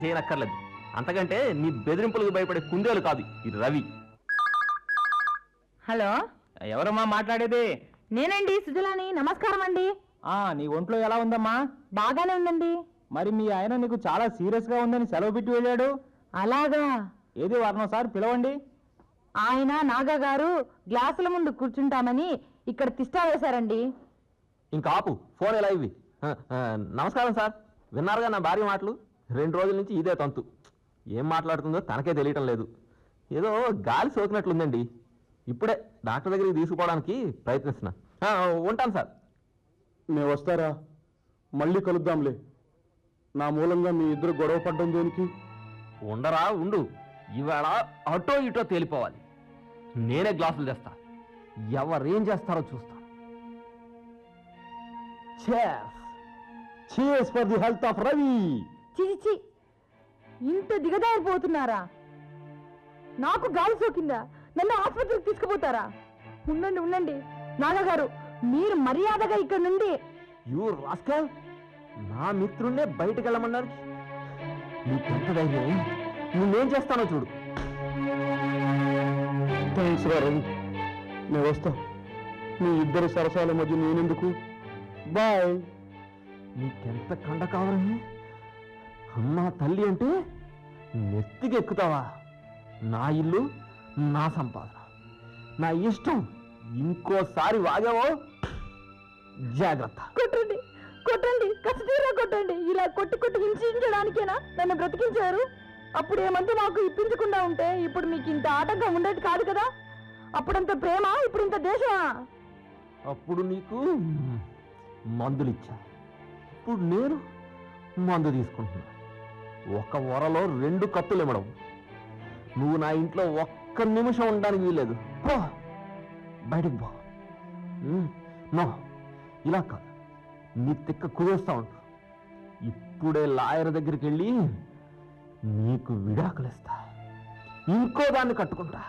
చేయనక్కర్లేదు అంతకంటే నీ బెదిరింపులకు భయపడే కుందేలు కాదు ఇది రవి హలో ఎవరమ్మా మాట్లాడేది నేనండి సుజలాని నమస్కారం అండి ఆ నీ ఒంట్లో ఎలా ఉందమ్మా బాగానే ఉందండి మరి మీ ఆయన నీకు చాలా సీరియస్ గా ఉందని సెలవు పెట్టి వెళ్ళాడు అలాగా ఏది వారం సార్ పిలవండి ఆయన నాగా గారు గ్లాసుల ముందు కూర్చుంటామని ఇక్కడ తిష్టా వేశారండి ఇంకా ఆపు ఫోన్ ఎలా ఇవి ఆ, ఆ, నమస్కారం సార్ విన్నారుగా నా భార్య మాటలు రెండు రోజుల నుంచి ఇదే తంతు ఏం మాట్లాడుతుందో తనకే తెలియటం లేదు ఏదో గాలి సోకినట్లుందండి ఇప్పుడే డాక్టర్ దగ్గరికి తీసుకుపోవడానికి ప్రయత్నిస్తున్నా ఆ, ఉంటాను సార్ మేము వస్తారా మళ్ళీ కలుద్దాంలే నా మూలంగా మీ ఇద్దరు గొడవ పడ్డం దేనికి ఉండరా ఉండు ఇవాళ అటో ఇటో తేలిపోవాలి నేనే గ్లాసులు తెస్తా ఎవరేం చేస్తారో చూస్తా చీస్ for the health of Ravi చిచి ఇంత దిగజారిపోతున్నారా నాకు గాలి సోకిందా నన్ను ఆసుపత్రికి తీసుకుపోతారా ఉండండి ఉండండి నాగా గారు మీరు మర్యాదగా ఇక్కడ నుండి యూ రాస్కల్ నా మిత్రుణ్ణే బయటకు వెళ్ళమన్నారు నీకెంత ధైర్యం నువ్వేం చేస్తానో చూడు థ్యాంక్స్ రా రవి నేను వస్తా మీ ఇద్దరు సరసాల మధ్య నేనెందుకు బాయ్ నీకెంత కండ కావాలని అమ్మా తల్లి అంటే నెత్తికెక్కుతావా నా ఇల్లు నా సంపాదన నా ఇష్టం ఇంకోసారి వాగావో జాగ్రత్త కొట్టండి కొట్టండి కసితీరా కొట్టండి ఇలా కొట్టి కొట్టి హింసించడానికేనా నన్ను బ్రతికించారు అప్పుడు ఏమంటే మాకు ఇప్పించకుండా ఉంటే ఇప్పుడు మీకు ఇంత ఆటంకం ఉండేది కాదు కదా అప్పుడంత ప్రేమ ఇప్పుడు ఇంత దేశమా అప్పుడు నీకు మందులు ఇచ్చా ఇప్పుడు నేను మందు తీసుకుంటున్నా ఒక వరలో రెండు కత్తులు ఇవ్వడం నువ్వు నా ఇంట్లో ఒక్క నిమిషం ఉండడానికి వీలేదు పో బయటికి పో ఉమ్, నో ఇలా కాదు నీ తిక్క కుదేస్తా ఉంటు ఇప్పుడే లాయర్ దగ్గరికి వెళ్ళి నీకు విడాకులు ఇస్తా ఇంకో దాన్ని కట్టుకుంటా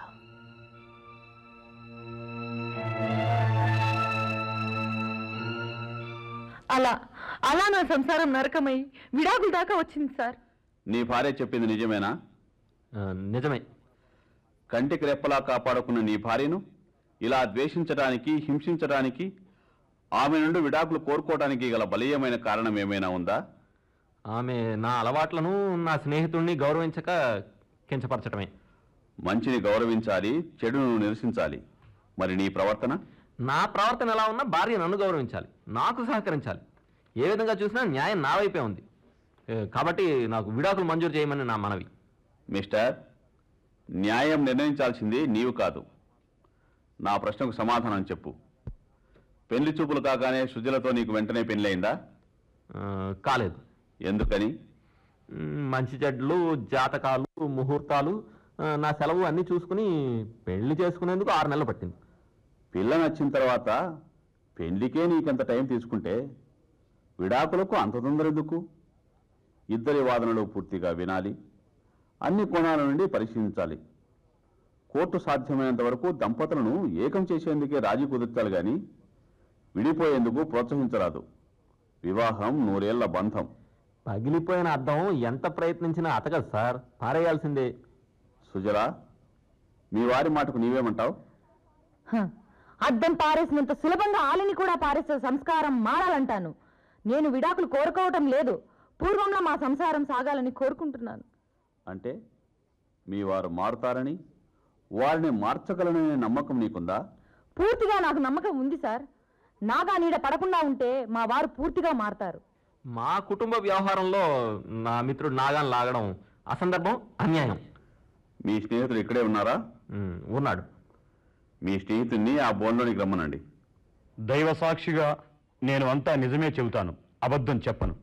అలా అలా నా సంసారం నరకమై విడాకుల దాకా వచ్చింది సార్ నీ భార్య చెప్పింది నిజమేనా ఆ, నిజమే కంటికి రెప్పలా కాపాడుకున్న నీ భార్యను ఇలా ద్వేషించడానికి హింసించడానికి ఆమె నుండి విడాకులు కోరుకోవడానికి గల బలీయమైన కారణం ఏమైనా ఉందా ఆమె నా అలవాట్లను నా స్నేహితుడిని గౌరవించక కించపరచటమే మంచిని గౌరవించాలి చెడును నిరసించాలి మరి నీ ప్రవర్తన నా ప్రవర్తన ఎలా ఉన్నా భార్య నన్ను గౌరవించాలి నాకు సహకరించాలి ఏ విధంగా చూసినా న్యాయం నా వైపే ఉంది ఏ, కాబట్టి నాకు విడాకులు మంజూరు చేయమని నా మనవి మిస్టర్ న్యాయం నిర్ణయించాల్సింది నీవు కాదు నా ప్రశ్నకు సమాధానం చెప్పు పెళ్లి చూపులు కాగానే సుజలతో నీకు వెంటనే పెళ్ళయిందా ఆ, కాలేదు ఎందుకని మ్, మంచి చెడ్లు జాతకాలు ముహూర్తాలు ఆ, నా సెలవు అన్నీ చూసుకుని పెళ్లి చేసుకునేందుకు ఆరు నెలలు పట్టింది పిల్ల నచ్చిన తర్వాత పెళ్లికే నీకెంత టైం తీసుకుంటే విడాకులకు అంత తొందర ఎందుకు ఇద్దరి వాదనలు పూర్తిగా వినాలి అన్ని కోణాల నుండి పరిశీలించాలి కోర్టు సాధ్యమైనంత వరకు దంపతులను ఏకం చేసేందుకే రాజీ కుదుర్చాలి గాని విడిపోయేందుకు ప్రోత్సహించరాదు వివాహం నూరేళ్ల బంధం పగిలిపోయిన అద్దం ఎంత ప్రయత్నించినా అతగదు సార్ పారేయాల్సిందే సుజలా మీ వారి మాటకు నీవేమంటావు హ, అద్దం పారేసినంత సులభంగా ఆలిని కూడా పారేసే సంస్కారం మారాలంటాను నేను విడాకులు కోరుకోవటం లేదు పూర్వంలో మా సంసారం సాగాలని కోరుకుంటున్నాను అంటే మీ వారు మారుతారని వారిని మార్చగలననే నమ్మకం నీకుందా పూర్తిగా నాకు నమ్మకం ఉంది సార్ నాగా నీడ పడకుండా ఉంటే మా వారు పూర్తిగా మారతారు మా కుటుంబ వ్యవహారంలో నా మిత్రుడు నాగాన్ లాగడం అసందర్భం అన్యాయం మీ స్నేహితుడు ఇక్కడే ఉన్నారా మ్, ఉన్నాడు మీ స్నేహితుడిని ఆ బోన్లోనికి రమ్మనండి దైవ సాక్షిగా నేను అంతా నిజమే చెబుతాను అబద్ధం చెప్పను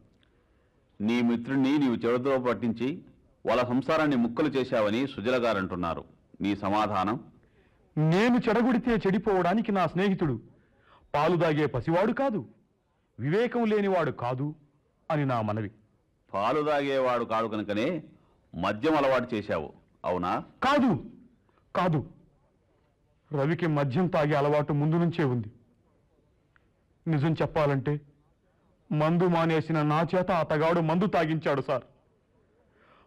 నీ మిత్రుడిని నీవు చెడుతో పట్టించి వాళ్ళ సంసారాన్ని ముక్కలు చేశావని సుజల గారంటున్నారు నీ సమాధానం నేను చెడగొడితే చెడిపోవడానికి నా స్నేహితుడు పాలు దాగే పసివాడు కాదు వివేకం లేనివాడు కాదు అని నా మనవి పాలు తాగేవాడు కాడు కనుకనే మద్యం అలవాటు చేశావు అవునా కాదు కాదు రవికి మద్యం తాగే అలవాటు ముందు నుంచే ఉంది నిజం చెప్పాలంటే మందు మానేసిన నా చేత అతగాడు మందు తాగించాడు సార్